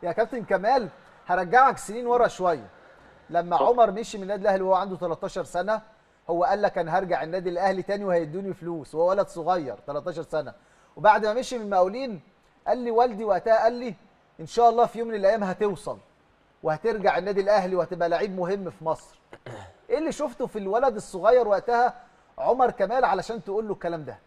يا كابتن كمال هرجعك سنين ورا شويه لما عمر مشي من النادي الاهلي وهو عنده 13 سنه هو قال لك انا هرجع النادي الاهلي تاني وهيدوني فلوس وهو ولد صغير 13 سنه وبعد ما مشي من المقاولين قال لي والدي وقتها قال لي ان شاء الله في يوم من الايام هتوصل وهترجع النادي الاهلي وهتبقى لعيب مهم في مصر ايه اللي شفته في الولد الصغير وقتها عمر كمال علشان تقول له الكلام ده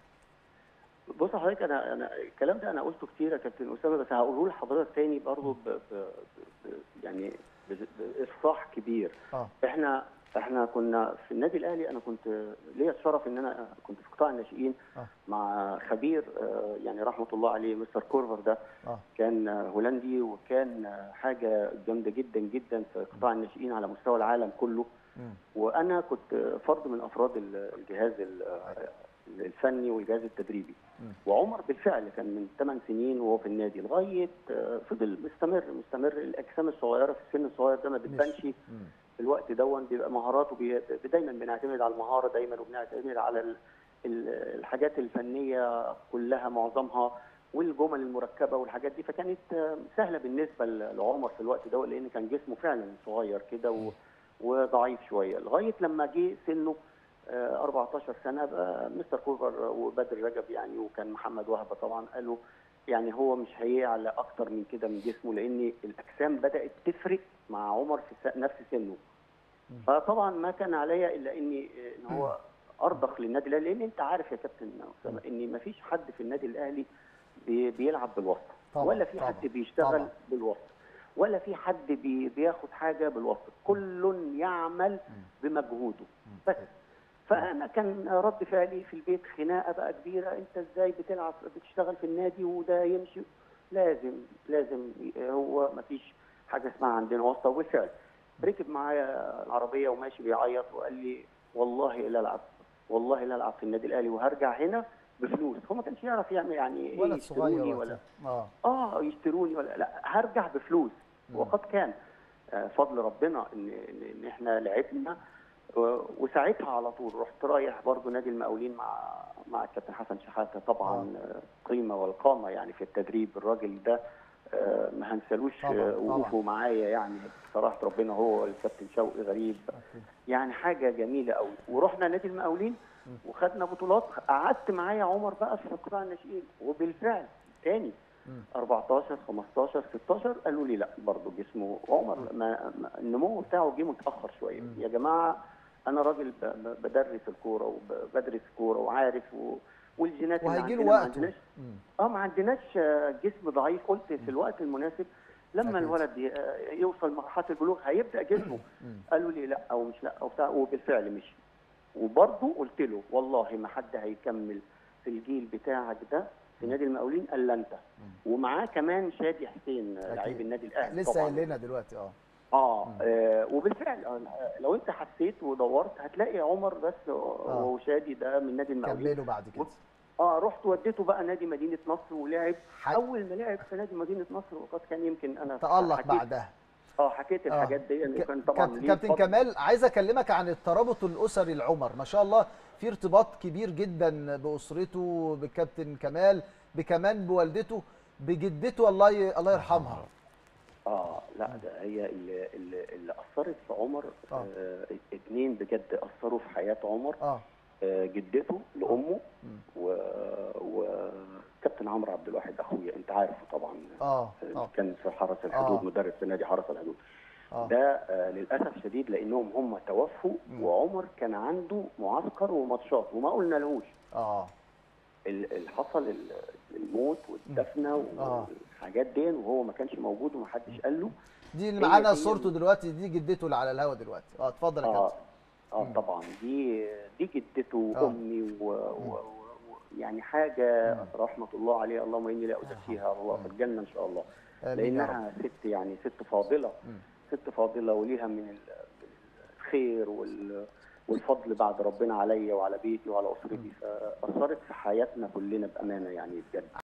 بص يا حضرتك انا انا الكلام ده انا قلته كتير يا كابتن اسامه بس هقوله لحضرتك تاني برضه ب... ب... ب... يعني ب... بافصاح كبير اه احنا احنا كنا في النادي الاهلي انا كنت ليا الشرف ان انا كنت في قطاع الناشئين آه. مع خبير آه، يعني رحمه الله عليه مستر كورفر ده اه كان آه، هولندي وكان آه، حاجه جامده جدا جدا في قطاع الناشئين على مستوى العالم كله مم. وانا كنت فرد من افراد ال- الجهاز ال- الفني والجهاز التدريبي مم. وعمر بالفعل كان من 8 سنين وهو في النادي لغايه آه، فضل مستمر مستمر الاجسام الصغيره في السن الصغير ده ما بتبانش مم. في الوقت دون بيبقى مهاراته بي... دايما بنعتمد على المهاره دايما وبنعتمد على ال... ال- الحاجات الفنيه كلها معظمها والجمل المركبه والحاجات دي فكانت آه، سهله بالنسبه ل- لعمر في الوقت ده لان كان جسمه فعلا صغير كده و... وضعيف شويه لغايه لما جه سنه آه، 14 سنه بقى مستر كوفر وبدر رجب يعني وكان محمد وهبه طبعا قالوا يعني هو مش هيعلى اكتر من كده من جسمه لان الاجسام بدات تفرق مع عمر في س- نفس سنه فطبعا ما كان عليا الا اني ان هو ارضخ للنادي الاهلي لان انت عارف يا كابتن اسامه ان ما فيش حد في النادي الاهلي بي- بيلعب بالوسط طبعاً، ولا في طبعاً، حد بيشتغل طبعاً. بالوسط ولا في حد بي بياخد حاجه بالوسط كل يعمل بمجهوده بس فانا كان رد فعلي في البيت خناقه بقى كبيره انت ازاي بتلعب بتشتغل في النادي وده يمشي لازم لازم هو ما فيش حاجه اسمها عندنا واسطه وبالفعل ركب معايا العربيه وماشي بيعيط وقال لي والله لا العب والله لا العب في النادي الاهلي وهرجع هنا بفلوس هو ما كانش يعرف يعمل يعني ايه ولد صغير يشتروني وقتها. ولا اه اه يشتروني ولا لا هرجع بفلوس مم. وقد كان آه، فضل ربنا ان ان إن احنا لعبنا و- وساعتها على طول رحت رايح برضو نادي المقاولين مع مع الكابتن حسن شحاته طبعا آه، قيمه والقامه يعني في التدريب الراجل ده آه، ما هنسالوش طبعاً، آه، طبعاً. وقوفه معايا يعني صراحه ربنا هو الكابتن شوقي غريب أكيد. يعني حاجه جميله قوي ورحنا نادي المقاولين وخدنا بطولات قعدت معايا عمر بقى في قطاع الناشئين وبالفعل تاني مم. 14 15 16 قالوا لي لا برضه جسمه عمر ما ما- النمو بتاعه جه متاخر شويه مم. يا جماعه انا راجل ب- ب- بدرس الكوره وبدرس كوره وعارف و... والجينات اللي وهيجي له عندنا ما وقته عندناش مم. اه ما عندناش آه، جسم ضعيف قلت في الوقت المناسب لما أكيد. الولد ي- آه، يوصل مرحله البلوغ هيبدا جسمه مم. قالوا لي لا او مش لا او بتاع وبالفعل مشي وبرضه قلت له والله ما حد هيكمل في الجيل بتاعك ده في نادي المقاولين الا انت ومعاه كمان شادي حسين آه، أكيد. لعيب النادي الاهلي لسه طبعا قايل لنا دلوقتي اه اه آه، وبالفعل آه، لو انت حسيت ودورت هتلاقي عمر بس آه. وشادي ده من نادي المقاولين كملوا بعد كده اه رحت وديته بقى نادي مدينه نصر ولعب ح- اول ما لعب في نادي مدينه نصر وقد كان يمكن انا تألق حكيت بعدها اه حكيت آه. الحاجات دي ك- وكان طبعا كابتن- ليه كابتن فضل. كمال عايز اكلمك عن الترابط الاسري لعمر ما شاء الله في ارتباط كبير جدا باسرته بكابتن كمال بكمان بوالدته بجدته الله ي... الله يرحمها اه لا ده هي اللي, اللي, اللي اثرت في عمر آه. آه اتنين بجد اثروا في حياه عمر اه آه جدته لامه مم. و وكابتن عمرو عبد الواحد اخويا انت عارفه طبعا اه اه كان في حرس الحدود آه. مدرس في نادي حرس الحدود اه ده آه للاسف شديد لانهم هم توفوا مم. وعمر كان عنده معسكر وماتشات وما قلنا لهوش اه ال- اللي حصل ال- الموت والدفنه آه. والحاجات دي وهو ما كانش موجود ومحدش قال له دي اللي هي معانا دي- صورته دلوقتي دي جدته اللي على الهوا دلوقتي اه اتفضل يا اه كابتن اه مم. طبعا دي دي جدته آه. وامي و... و... و... يعني حاجه رحمه الله عليها اللهم اني لا ازكيها الله في الجنه ان شاء الله آمين يا رب. لانها ست يعني ست فاضله مم. ست فاضله وليها من ال- الخير وال والفضل بعد ربنا عليا وعلى بيتي وعلى اسرتي فاثرت في حياتنا كلنا بامانه يعني بجد